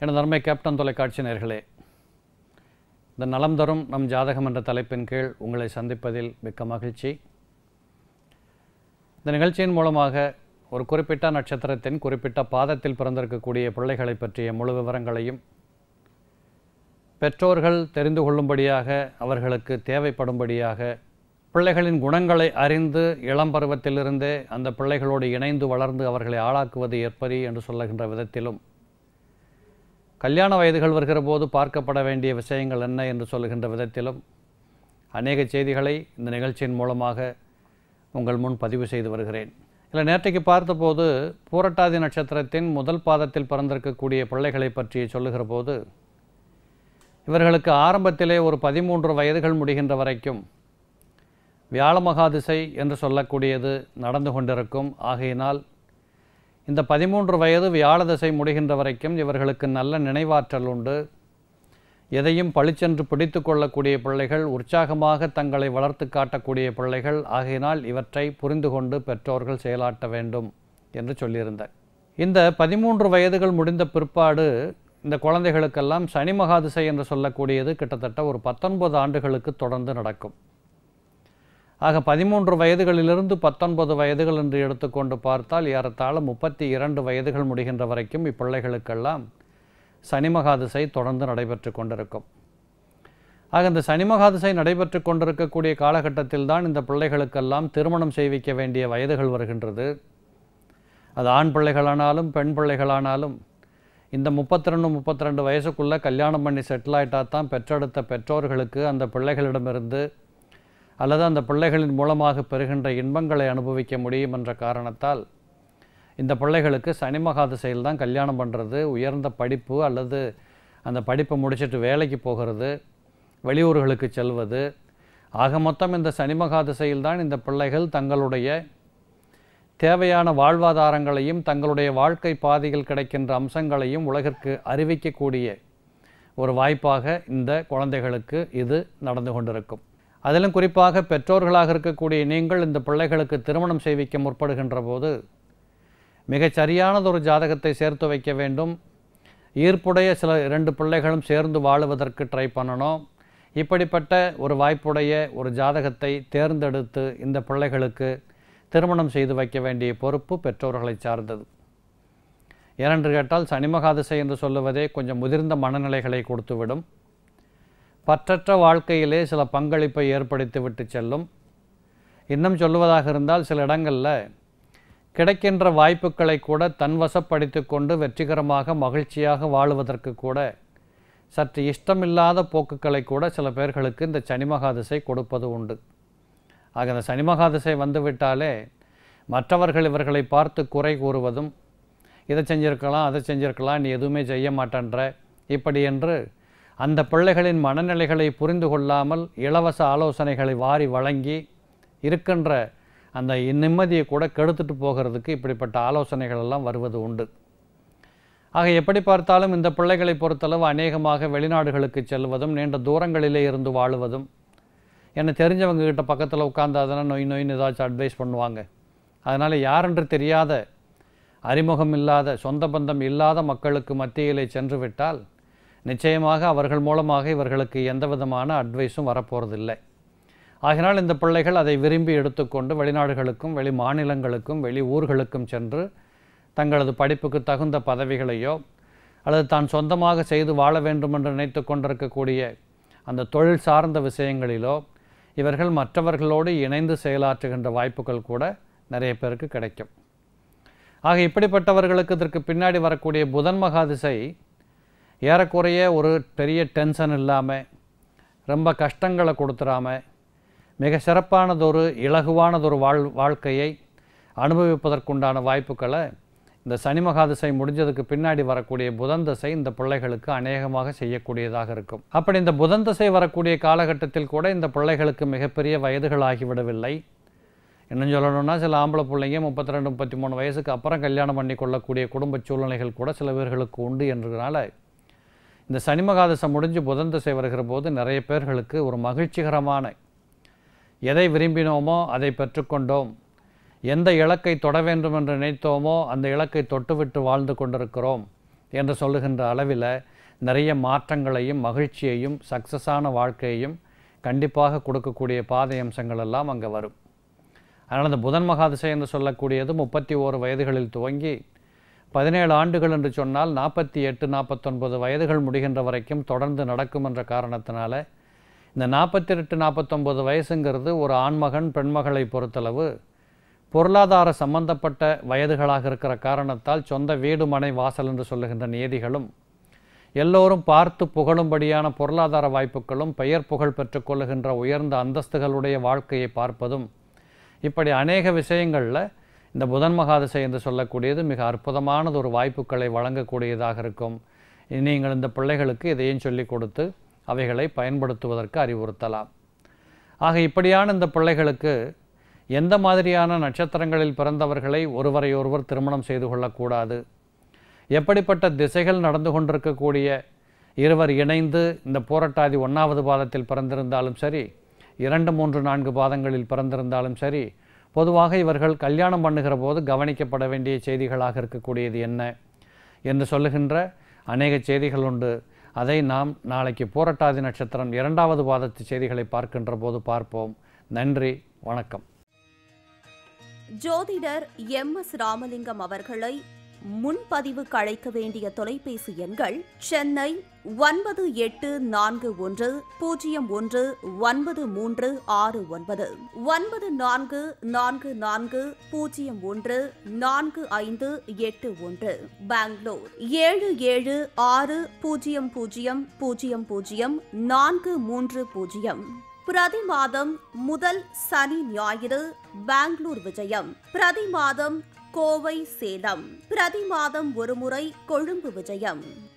எனது அருமை கேப்டன் தொலைக்காட்சி நேர்களே இந்த நலம் தரும் நம் ஜாதகம் என்ற தலைப்பின் கீழ் உங்களை சந்திப்பதில் மிக்க மகிழ்ச்சி இந்த நிகழ்ச்சியின் மூலமாக ஒரு குறிப்பிட்ட நட்சத்திரத்தின் குறிப்பிட்ட பாதத்தில் பிறந்திருக்கக்கூடிய பிள்ளைகளை பற்றிய முழு விவரங்களையும் பெற்றோர்கள் தெரிந்து கொள்ளும்படியாக அவர்களுக்கு தேவைப்படும்படியாக பிள்ளைகளின் குணங்களை அறிந்து இளம் பருவத்திலிருந்தே அந்த பிள்ளைகளோடு இணைந்து வளர்ந்து அவர்களை ஆளாக்குவது எப்படி என்று சொல்லுகின்ற விதத்திலும் கல்யாண வயதுகள் வருகிற போது பார்க்கப்பட வேண்டிய விஷயங்கள் என்ன என்று சொல்லுகின்ற விதத்திலும் அநேக செய்திகளை இந்த நிகழ்ச்சியின் மூலமாக உங்கள் முன் பதிவு செய்து வருகிறேன் இல்லை நேற்றைக்கு பார்த்தபோது பூரட்டாதி நட்சத்திரத்தின் முதல் பாதத்தில் பிறந்திருக்கக்கூடிய பிள்ளைகளை பற்றி சொல்லுகிற போது இவர்களுக்கு ஆரம்பத்திலே ஒரு பதிமூன்று வயதுகள் முடிகின்ற வரைக்கும் வியாழமகாதிசை என்று சொல்லக்கூடியது நடந்து கொண்டிருக்கும் ஆகையினால் இந்த பதிமூன்று வயது வியாழ திசை முடிகின்ற வரைக்கும் இவர்களுக்கு நல்ல நினைவாற்றல் உண்டு எதையும் பளிச்சென்று பிடித்து கொள்ளக்கூடிய பிள்ளைகள் உற்சாகமாக தங்களை வளர்த்து காட்டக்கூடிய பிள்ளைகள் ஆகையினால் இவற்றை புரிந்து கொண்டு பெற்றோர்கள் செயலாட்ட வேண்டும் என்று சொல்லியிருந்தார் இந்த பதிமூன்று வயதுகள் முடிந்த பிற்பாடு இந்த குழந்தைகளுக்கெல்லாம் சனி மகாதிசை என்று சொல்லக்கூடியது கிட்டத்தட்ட ஒரு பத்தொன்பது ஆண்டுகளுக்கு தொடர்ந்து நடக்கும் ஆக பதிமூன்று வயதுகளிலிருந்து பத்தொன்பது வயதுகள் என்று எடுத்துக்கொண்டு பார்த்தால் ஏறத்தாழ முப்பத்தி இரண்டு வயதுகள் முடிகின்ற வரைக்கும் இப்பிள்ளைகளுக்கெல்லாம் சனி மகாதிசை தொடர்ந்து நடைபெற்று கொண்டிருக்கும் ஆக இந்த சனி மகாதிசை நடைபெற்று கொண்டிருக்கக்கூடிய காலகட்டத்தில் தான் இந்த பிள்ளைகளுக்கெல்லாம் திருமணம் செய்விக்க வேண்டிய வயதுகள் வருகின்றது அது ஆண் பிள்ளைகளானாலும் பெண் பிள்ளைகளானாலும் இந்த முப்பத்தி ரெண்டு முப்பத்தி ரெண்டு வயசுக்குள்ளே கல்யாணம் பண்ணி செட்டில் ஆகிட்டா தான் பெற்றெடுத்த பெற்றோர்களுக்கு அந்த பிள்ளைகளிடமிருந்து அல்லது அந்த பிள்ளைகளின் மூலமாக பெறுகின்ற இன்பங்களை அனுபவிக்க முடியும் என்ற காரணத்தால் இந்த பிள்ளைகளுக்கு சனி மகாதிசையில் தான் கல்யாணம் பண்ணுறது உயர்ந்த படிப்பு அல்லது அந்த படிப்பை முடிச்சுட்டு வேலைக்கு போகிறது வெளியூர்களுக்கு செல்வது ஆக மொத்தம் இந்த சனி மகாதிசையில் தான் இந்த பிள்ளைகள் தங்களுடைய தேவையான வாழ்வாதாரங்களையும் தங்களுடைய வாழ்க்கை பாதையில் கிடைக்கின்ற அம்சங்களையும் உலகிற்கு அறிவிக்கக்கூடிய ஒரு வாய்ப்பாக இந்த குழந்தைகளுக்கு இது நடந்து கொண்டிருக்கும் அதிலும் குறிப்பாக பெற்றோர்களாக இருக்கக்கூடிய நீங்கள் இந்த பிள்ளைகளுக்கு திருமணம் செய்விக்க முற்படுகின்ற போது மிகச் சரியானதொரு ஜாதகத்தை சேர்த்து வைக்க வேண்டும் ஈர்ப்புடைய சில இரண்டு பிள்ளைகளும் சேர்ந்து வாழுவதற்கு ட்ரை பண்ணணும் இப்படிப்பட்ட ஒரு வாய்ப்புடைய ஒரு ஜாதகத்தை தேர்ந்தெடுத்து இந்த பிள்ளைகளுக்கு திருமணம் செய்து வைக்க வேண்டிய பொறுப்பு பெற்றோர்களை சார்ந்தது ஏனென்று கேட்டால் சனிமகாதிசை என்று சொல்லுவதே கொஞ்சம் முதிர்ந்த மனநிலைகளை கொடுத்துவிடும் பற்றற்ற வாழ்க்கையிலே சில பங்களிப்பை ஏற்படுத்தி விட்டு செல்லும் இன்னும் சொல்லுவதாக இருந்தால் சில இடங்களில் கிடைக்கின்ற வாய்ப்புகளை கூட தன்வசப்படுத்தி கொண்டு வெற்றிகரமாக மகிழ்ச்சியாக வாழுவதற்கு கூட சற்று இஷ்டமில்லாத போக்குகளை கூட சில பேர்களுக்கு இந்த சனிமகாதிசை கொடுப்பது உண்டு ஆக இந்த சனிமகாதிசை வந்துவிட்டாலே மற்றவர்கள் இவர்களை பார்த்து குறை கூறுவதும் இதை செஞ்சிருக்கலாம் அதை செஞ்சிருக்கலாம் நீ எதுவுமே செய்ய மாட்டேன்ற இப்படி என்று அந்த பிள்ளைகளின் மனநிலைகளை புரிந்து கொள்ளாமல் இலவச ஆலோசனைகளை வாரி வழங்கி இருக்கின்ற அந்த நிம்மதியை கூட கெடுத்துட்டு போகிறதுக்கு இப்படிப்பட்ட ஆலோசனைகள் எல்லாம் வருவது உண்டு ஆக எப்படி பார்த்தாலும் இந்த பிள்ளைகளை பொறுத்தளவு அநேகமாக வெளிநாடுகளுக்கு செல்வதும் நீண்ட தூரங்களிலே இருந்து வாழுவதும் என்னை தெரிஞ்சவங்க கிட்ட பக்கத்தில் உட்காந்தாதானே நொய் நொயின்னு ஏதாச்சும் அட்வைஸ் பண்ணுவாங்க அதனால் யாரென்று தெரியாத அறிமுகம் இல்லாத சொந்த பந்தம் இல்லாத மக்களுக்கு மத்தியிலே சென்று விட்டால் நிச்சயமாக அவர்கள் மூலமாக இவர்களுக்கு எந்த விதமான அட்வைஸும் வரப்போகிறதில்லை ஆகினால் இந்த பிள்ளைகள் அதை விரும்பி எடுத்துக்கொண்டு வெளிநாடுகளுக்கும் வெளி மாநிலங்களுக்கும் வெளி ஊர்களுக்கும் சென்று தங்களது படிப்புக்கு தகுந்த பதவிகளையோ அல்லது தான் சொந்தமாக செய்து வாழ வேண்டும் என்று நினைத்து கொண்டிருக்கக்கூடிய அந்த தொழில் சார்ந்த விஷயங்களிலோ இவர்கள் மற்றவர்களோடு இணைந்து செயலாற்றுகின்ற வாய்ப்புகள் கூட நிறைய பேருக்கு கிடைக்கும் ஆக இப்படிப்பட்டவர்களுக்கு இதற்கு பின்னாடி வரக்கூடிய புதன் மகாதிசை ஏறக்குறைய ஒரு பெரிய டென்ஷன் இல்லாமல் ரொம்ப கஷ்டங்களை கொடுத்துடாம மிக சிறப்பானதொரு இலகுவானதொரு வாழ் வாழ்க்கையை அனுபவிப்பதற்குண்டான வாய்ப்புகளை இந்த சனி மகாதிசை முடிஞ்சதுக்கு பின்னாடி வரக்கூடிய புதன் தசை இந்த பிள்ளைகளுக்கு அநேகமாக செய்யக்கூடியதாக இருக்கும் அப்படி இந்த புதன் தசை வரக்கூடிய காலகட்டத்தில் கூட இந்த பிள்ளைகளுக்கு மிகப்பெரிய வயதுகள் ஆகிவிடவில்லை இன்னும் சொல்லணும்னா சில ஆம்பளை பிள்ளைங்க முப்பத்தி ரெண்டு முப்பத்தி மூணு வயசுக்கு அப்புறம் கல்யாணம் பண்ணி கொள்ளக்கூடிய குடும்ப சூழ்நிலைகள் கூட சில பேர்களுக்கு உண்டு என்றதுனால இந்த சனி மகாதசை முடிஞ்சு புதன் திசை வருகிற போது நிறைய பேர்களுக்கு ஒரு மகிழ்ச்சிகரமான எதை விரும்பினோமோ அதை பெற்றுக்கொண்டோம் எந்த இலக்கை தொட வேண்டும் என்று நினைத்தோமோ அந்த இலக்கை தொட்டுவிட்டு வாழ்ந்து கொண்டிருக்கிறோம் என்று சொல்லுகின்ற அளவில் நிறைய மாற்றங்களையும் மகிழ்ச்சியையும் சக்ஸஸான வாழ்க்கையையும் கண்டிப்பாக கொடுக்கக்கூடிய பாதை அம்சங்கள் எல்லாம் அங்கே வரும் அதனால் அந்த புதன் மகாதிசை என்று சொல்லக்கூடியது முப்பத்தி ஓரு வயதுகளில் துவங்கி பதினேழு ஆண்டுகள் என்று சொன்னால் நாற்பத்தி எட்டு நாற்பத்தொன்பது வயதுகள் முடிகின்ற வரைக்கும் தொடர்ந்து நடக்கும் என்ற காரணத்தினால இந்த நாற்பத்தி எட்டு நாற்பத்தொம்பது வயசுங்கிறது ஒரு ஆண்மகன் பெண்மகளை பொறுத்தளவு பொருளாதார சம்பந்தப்பட்ட வயதுகளாக இருக்கிற காரணத்தால் சொந்த வீடு மனை வாசல் என்று சொல்லுகின்ற நியதிகளும் எல்லோரும் பார்த்து புகழும்படியான பொருளாதார வாய்ப்புகளும் பெயர் புகழ் பெற்றுக்கொள்ளுகின்ற உயர்ந்த அந்தஸ்துகளுடைய வாழ்க்கையை பார்ப்பதும் இப்படி அநேக விஷயங்களில் இந்த புதன் மகாதிசை என்று சொல்லக்கூடியது மிக அற்புதமானது ஒரு வாய்ப்புகளை வழங்கக்கூடியதாக இருக்கும் நீங்கள் இந்த பிள்ளைகளுக்கு இதையும் சொல்லிக் கொடுத்து அவைகளை பயன்படுத்துவதற்கு அறிவுறுத்தலாம் ஆக இப்படியான இந்த பிள்ளைகளுக்கு எந்த மாதிரியான நட்சத்திரங்களில் பிறந்தவர்களை ஒருவரை ஒருவர் திருமணம் செய்து கொள்ளக்கூடாது எப்படிப்பட்ட திசைகள் நடந்து கொண்டிருக்கக்கூடிய இருவர் இணைந்து இந்த போராட்டாதி ஒன்றாவது பாதத்தில் பிறந்திருந்தாலும் சரி இரண்டு மூன்று நான்கு பாதங்களில் பிறந்திருந்தாலும் சரி பொதுவாக இவர்கள் கல்யாணம் பண்ணுகிற போது கவனிக்கப்பட வேண்டிய செய்திகளாக இருக்கக்கூடியது என்ன என்று சொல்லுகின்ற அநேக செய்திகள் உண்டு அதை நாம் நாளைக்கு போராட்டாதி நட்சத்திரம் இரண்டாவது பாதத்து செய்திகளை பார்க்கின்ற போது பார்ப்போம் நன்றி வணக்கம் ஜோதிடர் எம் எஸ் ராமலிங்கம் அவர்களை முன்பதிவு அழைக்க வேண்டிய தொலைபேசி எண்கள் சென்னை ஒன்பது எட்டு நான்கு ஒன்று பூஜ்ஜியம் ஒன்று ஒன்பது மூன்று ஆறு ஒன்பது ஒன்பது நான்கு நான்கு நான்கு பூஜ்ஜியம் ஒன்று நான்கு ஐந்து எட்டு ஒன்று பெங்களூர் ஏழு ஏழு ஆறு பூஜ்ஜியம் பூஜ்ஜியம் பூஜ்ஜியம் பூஜ்ஜியம் நான்கு மூன்று பூஜ்ஜியம் பிரதி மாதம் முதல் சனி ஞாயிறு பெங்களூர் விஜயம் பிரதி மாதம் கோவை சேலம் பிரதி மாதம் ஒருமுறை கொழும்பு விஜயம்